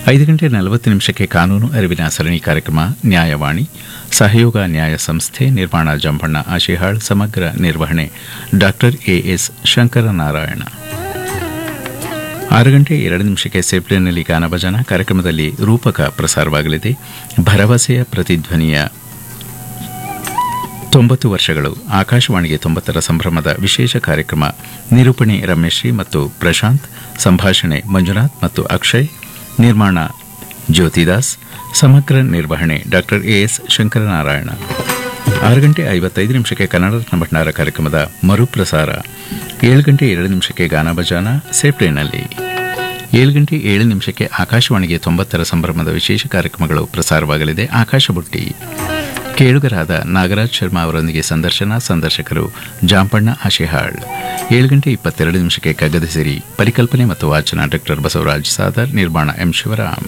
ಐದು ಗಂಟೆ ನಲವತ್ತು ನಿಮಿಷಕ್ಕೆ ಕಾನೂನು ಅರಿವಿನ ಸರಣಿ ಕಾರ್ಯಕ್ರಮ ನ್ಯಾಯವಾಣಿ ಸಹಯೋಗ ನ್ಯಾಯ ಸಂಸ್ಥೆ ನಿರ್ಮಾಣ ಜಂಬಣ್ಣ ಆಶಿಹಾಳ್ ಸಮಗ್ರ ನಿರ್ವಹಣೆ ಡಾಕ್ಟರ್ ಎಎಸ್ ಶಂಕರನಾರಾಯಣ ಆರು ಗಂಟೆ ಎರಡು ನಿಮಿಷಕ್ಕೆ ಸೇಪ್ಟೆನ್ನಲ್ಲಿ ಗಾನಭಜನ ಕಾರ್ಯಕ್ರಮದಲ್ಲಿ ರೂಪಕ ಪ್ರಸಾರವಾಗಲಿದೆ ಭರವಸೆಯ ಪ್ರತಿಧ್ವನಿಯ ತೊಂಬತ್ತು ವರ್ಷಗಳು ಆಕಾಶವಾಣಿಗೆ ತೊಂಬತ್ತರ ಸಂಭ್ರಮದ ವಿಶೇಷ ಕಾರ್ಯಕ್ರಮ ನಿರೂಪಣೆ ರಮೇಶ್ರೀ ಮತ್ತು ಪ್ರಶಾಂತ್ ಸಂಭಾಷಣೆ ಮಂಜುನಾಥ್ ಮತ್ತು ಅಕ್ಷಯ್ ನಿರ್ಮಾಣ ಜ್ಯೋತಿದಾಸ್ ಸಮಗ್ರ ನಿರ್ವಹಣೆ ಡಾಕ್ಟರ್ ಎಎಸ್ ಶಂಕರನಾರಾಯಣ ಆರು ಗಂಟೆ ಐವತ್ತೈದು ನಿಮಿಷಕ್ಕೆ ಕನ್ನಡ ರತ್ನ ಭಂಡಾರ ಕಾರ್ಯಕ್ರಮದ ಮರುಪ್ರಸಾರ ಏಳು ಗಂಟೆ ಎರಡು ನಿಮಿಷಕ್ಕೆ ಗಾನಭಜಾನ ಸೇಪ್ಟೆನಲ್ಲಿ ಏಳು ಗಂಟೆ ಏಳು ನಿಮಿಷಕ್ಕೆ ಆಕಾಶವಾಣಿಗೆ ತೊಂಬತ್ತರ ಸಂಭ್ರಮದ ವಿಶೇಷ ಕಾರ್ಯಕ್ರಮಗಳು ಪ್ರಸಾರವಾಗಲಿದೆ ಆಕಾಶಬುಟ್ಟಿ ಕೇಳುಗರಾದ ನಾಗರಾಜ್ ಶರ್ಮಾ ಅವರೊಂದಿಗೆ ಸಂದರ್ಶನ ಸಂದರ್ಶಕರು ಜಾಂಪಣ್ಣ ಆಶಿಹಾಳ್ ಏಳು ಗಂಟೆ ಇಪ್ಪತ್ತೆರಡು ನಿಮಿಷಕ್ಕೆ ಕಗ್ಗದ ಸಿರಿ ಪರಿಕಲ್ಪನೆ ಮತ್ತು ವಾಚನ ಡಾಕ್ಟರ್ ಬಸವರಾಜ್ ಸಾದರ್ ನಿರ್ಮಾಣ ಎಂ ಶಿವರಾಮ್